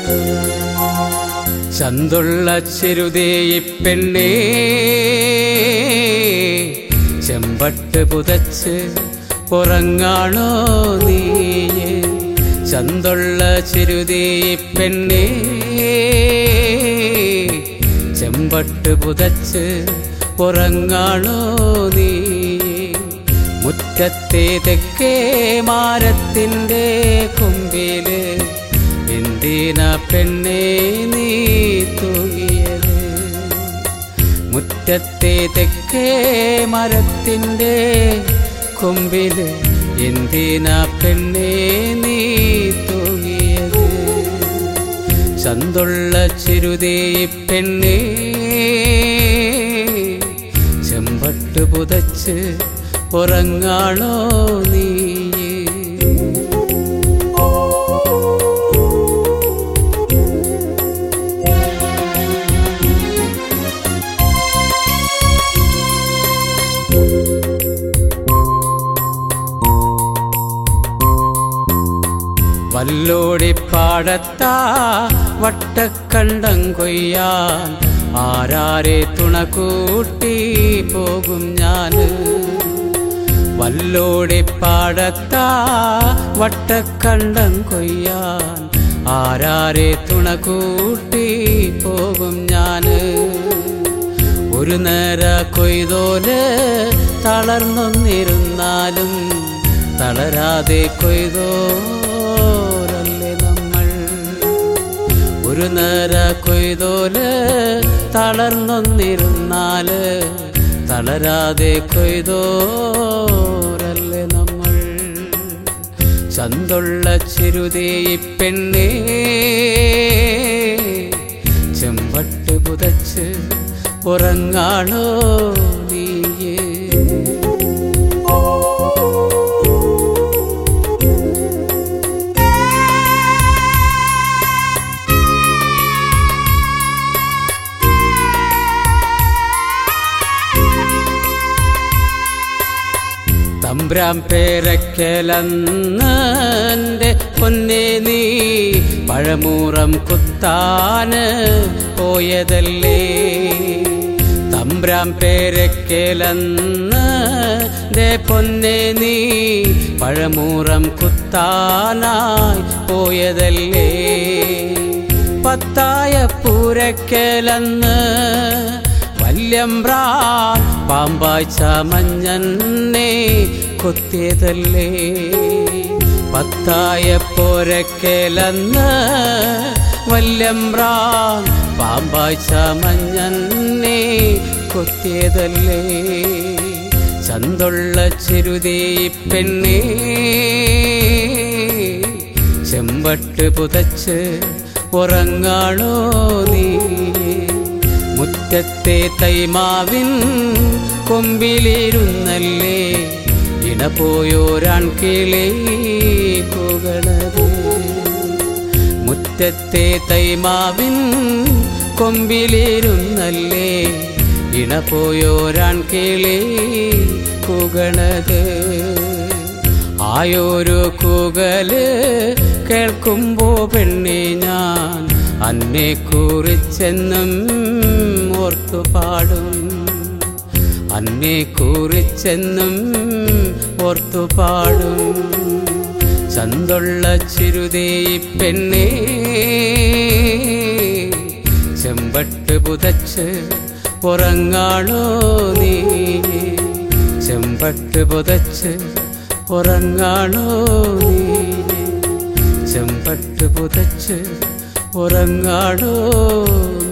ചന്തുള്ള ചെരുതേയി പെണ്ണേ ചെമ്പട്ട് പുതച്ച് ഉറങ്ങാണോ നീയേ ചന്തുള്ള ചെരുതേയി പെണ്ണേ ചെമ്പട്ട് പുതച്ച് ഉറങ്ങാണോ നീ മുറ്റത്തെ തെക്കേ മാരത്തിൻ്റെ കൊമ്പില് എന്തിന പെണ്ണേ നീ തൂങ്ങിയത് മുറ്റത്തെ തെക്കേ മരത്തിൻ്റെ കൊമ്പില് എന്തിന പെണ്ണേ നീ തൂങ്ങിയത് ചന്തുള്ള ചെരുതേ പെണ്ണേ ചെമ്പട്ട് പുതച്ച് ഉറങ്ങാണോ നീ വല്ലോടി പാടത്താ വട്ടക്കണ്ടം കൊയ്യാൻ ആരാരെ തുണ കൂട്ടി പോകും ഞാന് വല്ലോടി പാടത്താ വട്ടക്കണ്ടം കൊയ്യാൻ ആരാരെ തുണ കൂട്ടി പോകും ഞാന് ഒരു നേര കൊയ്തോല് തളർന്നൊന്നിരുന്നാലും തളരാതെ കൊയ്തോരല്ലേ നമ്മൾ ഒരു നേര കൊയ്തോല് തളർന്നൊന്നിരുന്നാല് തളരാതെ കൊയ്തോരല്ലേ നമ്മൾ ചന്തുള്ള ചെരുതേ പെണ്ണേ ചെമ്പട്ട് പുതച്ച് ഉറങ്ങാണോ നീയേ തമ്പ്രാം പേരക്കലന്ന് എൻ്റെ പൊന്നെ നീ പഴമൂറം കുത്താന് പോയതല്ലേ തമ്പ്രാം പേരക്കലന്ന് ദേ പൊന്നെ നീ പഴമൂറം കുത്താനായി പോയതല്ലേ പത്തായ പൂരക്കലന്ന് വല്യമ്പ്രാൻ പാമ്പായി ചമഞ്ഞന്നെ കൊത്തിയതല്ലേ പത്തായ പോരക്കലന്ന് വല്യമ്പ്രാൻ പാമ്പായി ചമഞ്ഞന്നെ കൊത്തിയതല്ലേ ചന്തുള്ള ചെരുതേ പെണ്ണേ ചെമ്പട്ട് പുതച്ച് ഉറങ്ങാണോ നീ മുറ്റത്തെ തൈമാവിൻ കൊമ്പിലിരുന്നല്ലേ ഇണ പോയോരാൺ കിളി കൂകണത് മുറ്റത്തെ തൈമാവിൻ കൊമ്പിലിരുന്നല്ലേ ഇണ പോയോരാൺ കിളി കൂകണത് ആയോരു കൂകല് കേൾക്കുമ്പോ പെണ്ണെ ഞാൻ അന്നെ കുറിച്ചെന്നും ഓർത്തു പാടും അന്നെ കുറിച്ചെന്നും ഓർത്തു പാടും ചന്തുള്ള ചിരുതേ പെണ്ണേ ചെമ്പട്ട് പുതച്ച് ഉറങ്ങാണോ നീ ചെമ്പട്ട് പുതച്ച് ഉറങ്ങാണോ നീ ചെമ്പട്ട് പുതച്ച് ഉറങ്ങാണോ